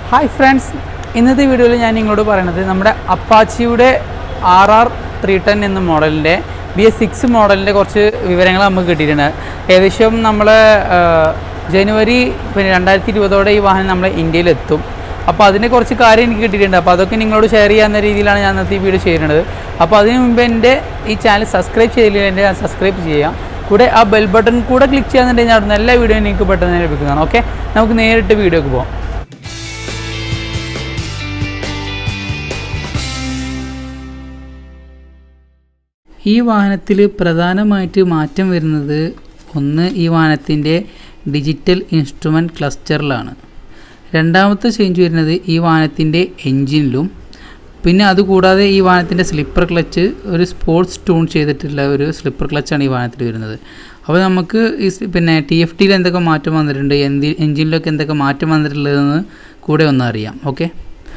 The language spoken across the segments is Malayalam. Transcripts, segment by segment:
ഹായ് ഫ്രണ്ട്സ് ഇന്നത്തെ വീഡിയോയിൽ ഞാൻ നിങ്ങളോട് പറയുന്നത് നമ്മുടെ അപ്പാച്ചിയുടെ ആർ ആർ ത്രീ ടെൻ എന്ന മോഡലിൻ്റെ ബി എസ് സിക്സ് മോഡലിൻ്റെ കുറച്ച് വിവരങ്ങൾ നമുക്ക് കിട്ടിയിട്ടുണ്ട് ഏകദേശം നമ്മൾ ജനുവരി പിന്നെ രണ്ടായിരത്തി ഇരുപതോടെ ഈ വാഹനം നമ്മളെ ഇന്ത്യയിലെത്തും അപ്പോൾ അതിനെ കുറച്ച് കാര്യം എനിക്ക് കിട്ടിയിട്ടുണ്ട് അപ്പോൾ അതൊക്കെ നിങ്ങളോട് ഷെയർ ചെയ്യാവുന്ന രീതിയിലാണ് ഞാൻ ഇന്നത്തെ ഈ വീഡിയോ ചെയ്യുന്നത് അപ്പോൾ അതിന് മുമ്പ് എൻ്റെ ഈ ചാനൽ സബ്സ്ക്രൈബ് ചെയ്തില്ലെങ്കിൽ എൻ്റെ സബ്സ്ക്രൈബ് ചെയ്യാം കൂടെ ആ ബെൽ ബട്ടൺ കൂടെ ക്ലിക്ക് ചെയ്യാന്നുണ്ടെങ്കിൽ ഞാൻ എല്ലാ വീഡിയോയും നിങ്ങൾക്ക് പെട്ടെന്ന് ലഭിക്കുന്നതാണ് ഓക്കെ നമുക്ക് നേരിട്ട് വീഡിയോക്ക് പോകാം ഈ വാഹനത്തിൽ പ്രധാനമായിട്ട് മാറ്റം വരുന്നത് ഒന്ന് ഈ വാഹനത്തിൻ്റെ ഡിജിറ്റൽ ഇൻസ്ട്രുമെൻറ്റ് ക്ലസ്റ്ററിലാണ് രണ്ടാമത്തെ ചേഞ്ച് വരുന്നത് ഈ വാഹനത്തിൻ്റെ എൻജിനിലും പിന്നെ അതുകൂടാതെ ഈ വാഹനത്തിൻ്റെ സ്ലിപ്പർ ക്ലച്ച് ഒരു സ്പോർട്സ് ട്യൂൺ ചെയ്തിട്ടുള്ള ഒരു സ്ലിപ്പർ ക്ലച്ചാണ് ഈ വാഹനത്തിൽ വരുന്നത് അപ്പോൾ നമുക്ക് ഈ സ് പിന്നെ ടി എഫ് ടിയിൽ എന്തൊക്കെ മാറ്റം വന്നിട്ടുണ്ട് എന്തി എൻജിനിലൊക്കെ എന്തൊക്കെ മാറ്റം വന്നിട്ടുള്ളതെന്ന് കൂടെ ഒന്ന് അറിയാം okay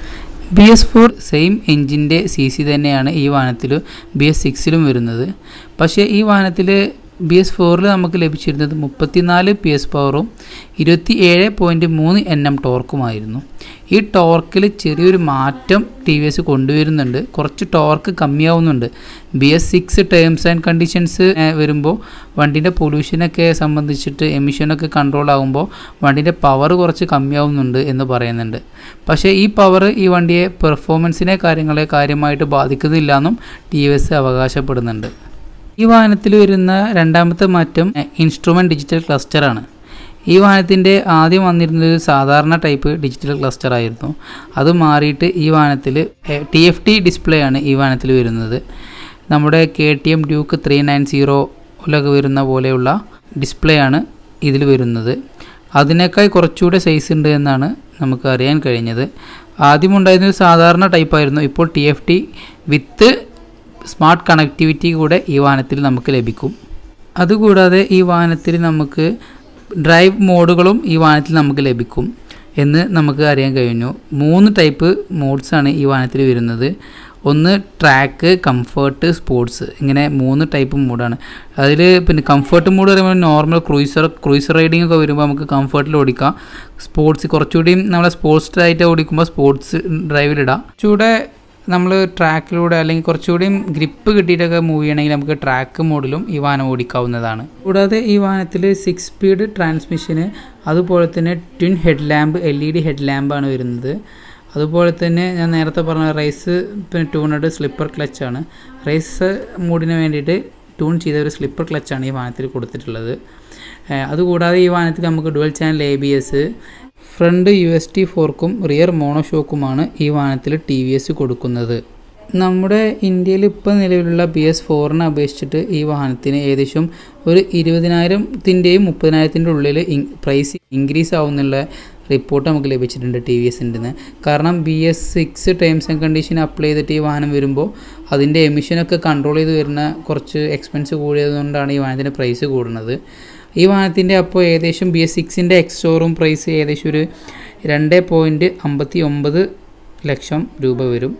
B S four same എൻജിൻ്റെ സി സി തന്നെയാണ് ഈ വാഹനത്തിൽ ബി എസ് സിക്സിലും വരുന്നത് പക്ഷേ ഈ വാഹനത്തിൽ ബി എസ് ഫോറിൽ നമുക്ക് ലഭിച്ചിരുന്നത് മുപ്പത്തിനാല് പി എസ് പവറും ഇരുപത്തി ഏഴ് പോയിൻറ്റ് മൂന്ന് എൻ എം ടോർക്കുമായിരുന്നു ഈ ടോർക്കിൽ ചെറിയൊരു മാറ്റം ടി വി എസ് കൊണ്ടുവരുന്നുണ്ട് കുറച്ച് ടോർക്ക് കമ്മിയാവുന്നുണ്ട് B S six terms and conditions വരുമ്പോൾ വണ്ടീൻ്റെ പൊല്യൂഷനൊക്കെ സംബന്ധിച്ചിട്ട് എമിഷനൊക്കെ കൺട്രോൾ ആകുമ്പോൾ വണ്ടീൻ്റെ പവർ കുറച്ച് കമ്മിയാവുന്നുണ്ട് എന്ന് പറയുന്നുണ്ട് പക്ഷേ ഈ പവർ ഈ വണ്ടിയെ പെർഫോമൻസിനെ കാര്യങ്ങളെ കാര്യമായിട്ട് ബാധിക്കുന്നില്ല എന്നും ടി വി എസ് അവകാശപ്പെടുന്നുണ്ട് ഈ വാഹനത്തിൽ വരുന്ന രണ്ടാമത്തെ മാറ്റം ഇൻസ്ട്രുമെൻറ്റ് ഡിജിറ്റൽ ക്ലസ്റ്ററാണ് ഈ വാഹനത്തിൻ്റെ ആദ്യം വന്നിരുന്നത് ഒരു സാധാരണ ടൈപ്പ് ഡിജിറ്റൽ ക്ലസ്റ്റർ ആയിരുന്നു അത് മാറിയിട്ട് ഈ വാഹനത്തിൽ ടി എഫ് ടി ഡിസ്പ്ലേ ആണ് ഈ വാഹനത്തിൽ വരുന്നത് നമ്മുടെ K T M Duke three nine സീറോയിലൊക്കെ വരുന്ന പോലെയുള്ള ഡിസ്പ്ലേ ആണ് ഇതിൽ വരുന്നത് അതിനേക്കാൾ കുറച്ചുകൂടെ സൈസ് ഉണ്ട് എന്നാണ് നമുക്ക് അറിയാൻ കഴിഞ്ഞത് ആദ്യം ഉണ്ടായിരുന്നത് സാധാരണ ടൈപ്പായിരുന്നു ഇപ്പോൾ T F T with smart connectivity കൂടെ ഈ വാഹനത്തിൽ നമുക്ക് ലഭിക്കും അതുകൂടാതെ ഈ വാഹനത്തിൽ നമുക്ക് ഡ്രൈവ് മോഡുകളും ഈ വാഹനത്തിൽ നമുക്ക് ലഭിക്കും എന്ന് നമുക്ക് അറിയാൻ കഴിഞ്ഞു മൂന്ന് ടൈപ്പ് മോഡ്സാണ് ഈ വാഹനത്തിൽ വരുന്നത് ഒന്ന് ട്രാക്ക് കംഫർട്ട് സ്പോർട്സ് ഇങ്ങനെ മൂന്ന് ടൈപ്പ് മൂഡാണ് അതിൽ പിന്നെ കംഫർട്ട് മൂഡ് പറയുമ്പോൾ നോർമൽ ക്രൂയിസർ ക്രൂയിസർ റൈഡിംഗ് ഒക്കെ വരുമ്പോൾ നമുക്ക് കംഫർട്ടിൽ ഓടിക്കാം സ്പോർട്സ് കുറച്ചുകൂടി നമ്മളെ സ്പോർട്സ് ആയിട്ട് ഓടിക്കുമ്പോൾ സ്പോർട്സ് ഡ്രൈവിലിടാം ചൂടെ നമ്മൾ ട്രാക്കിലൂടെ അല്ലെങ്കിൽ കുറച്ചുകൂടിയും ഗ്രിപ്പ് കിട്ടിയിട്ടൊക്കെ മൂവ് ചെയ്യണമെങ്കിൽ നമുക്ക് ട്രാക്ക് മോഡിലും ഈ വാഹനം ഓടിക്കാവുന്നതാണ് കൂടാതെ ഈ വാഹനത്തിൽ സിക്സ് സ്പീഡ് ട്രാൻസ്മിഷന് അതുപോലെ തന്നെ twin head lamp L E D head ലാമ്പാണ് വരുന്നത് അതുപോലെ തന്നെ ഞാൻ നേരത്തെ പറഞ്ഞ റൈസ് പിന്നെ ട്യൂണഡ് സ്ലിപ്പർ ക്ലച്ചാണ് റൈസ് മൂഡിന് വേണ്ടിയിട്ട് ട്യൂൺ ചെയ്ത ഒരു സ്ലിപ്പർ ക്ലച്ചാണ് ഈ വാഹനത്തിൽ കൊടുത്തിട്ടുള്ളത് അതുകൂടാതെ ഈ വാഹനത്തിൽ നമുക്ക് dual channel A B S front U S T ഫോർക്കും റിയർ മോണോഷോക്കുമാണ് ഈ വാഹനത്തിൽ ടി വി എസ് കൊടുക്കുന്നത് നമ്മുടെ ഇന്ത്യയിൽ ഇപ്പോൾ നിലവിലുള്ള ബി എസ് ഫോറിനെ അപേക്ഷിച്ചിട്ട് ഈ വാഹനത്തിന് ഏകദേശം ഒരു ഇരുപതിനായിരത്തിൻ്റെയും മുപ്പതിനായിരത്തിൻ്റെ ഉള്ളിൽ പ്രൈസ് ഇൻക്രീസ് ആവുന്നുള്ള റിപ്പോർട്ട് നമുക്ക് ലഭിച്ചിട്ടുണ്ട് ടി വി എസിൻ്റെ കാരണം B S six terms and condition apply ചെയ്തിട്ട് ഈ വാഹനം വരുമ്പോൾ അതിൻ്റെ എമിഷനൊക്കെ കൺട്രോൾ ചെയ്ത് വരുന്ന കുറച്ച് എക്സ്പെൻസ് കൂടിയതുകൊണ്ടാണ് ഈ വാഹനത്തിൻ്റെ പ്രൈസ് കൂടുന്നത് ഈ വാഹനത്തിൻ്റെ അപ്പോൾ ഏകദേശം ബി എസ് സിക്സിൻ്റെ എക്സ് ഷോറൂം പ്രൈസ് ഏകദേശം ഒരു രണ്ട് പോയിൻറ്റ് അമ്പത്തി ഒമ്പത് ലക്ഷം രൂപ വരും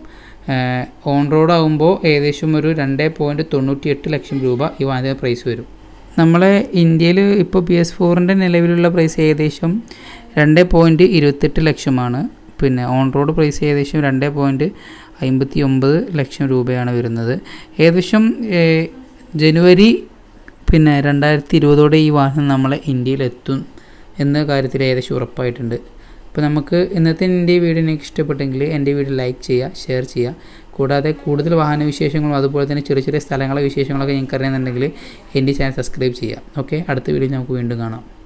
ഓൺ റോഡ് ആകുമ്പോൾ ഏകദേശം ഒരു രണ്ട് പോയിൻറ്റ് തൊണ്ണൂറ്റി എട്ട് ലക്ഷം രൂപ ഈ വാഹനത്തിൻ്റെ പ്രൈസ് വരും നമ്മളെ ഇന്ത്യയിൽ ഇപ്പോൾ ബി എസ് ഫോറിൻ്റെ നിലവിലുള്ള പ്രൈസ് ഏകദേശം രണ്ട് പോയിൻറ്റ് ഇരുപത്തെട്ട് ലക്ഷമാണ് പിന്നെ ഓൺ റോഡ് പ്രൈസ് ഏകദേശം രണ്ട് പോയിൻറ്റ് അമ്പത്തി ഒമ്പത് ലക്ഷം രൂപയാണ് വരുന്നത് ഏകദേശം ജനുവരി പിന്നെ രണ്ടായിരത്തി ഇരുപതോടെ ഈ വാഹനം നമ്മളെ ഇന്ത്യയിലെത്തും എന്ന കാര്യത്തിൽ ഏകദേശം ഉറപ്പായിട്ടുണ്ട് അപ്പോൾ നമുക്ക് ഇന്നത്തെ എൻ്റെ വീഡിയോ എനിക്ക് ഇഷ്ടപ്പെട്ടെങ്കിൽ എൻ്റെ വീഡിയോ ലൈക്ക് ചെയ്യുക ഷെയർ ചെയ്യുക കൂടാതെ കൂടുതൽ വാഹന വിശേഷങ്ങളും അതുപോലെ തന്നെ ചെറിയ ചെറിയ സ്ഥലങ്ങളെ വിശേഷങ്ങളൊക്കെ നിങ്ങൾക്ക് അറിയുന്നുണ്ടെങ്കിൽ എൻ്റെ ചാനൽ സബ്സ്ക്രൈബ് ചെയ്യുക ഓക്കെ അടുത്ത വീഡിയോ നമുക്ക് വീണ്ടും കാണാം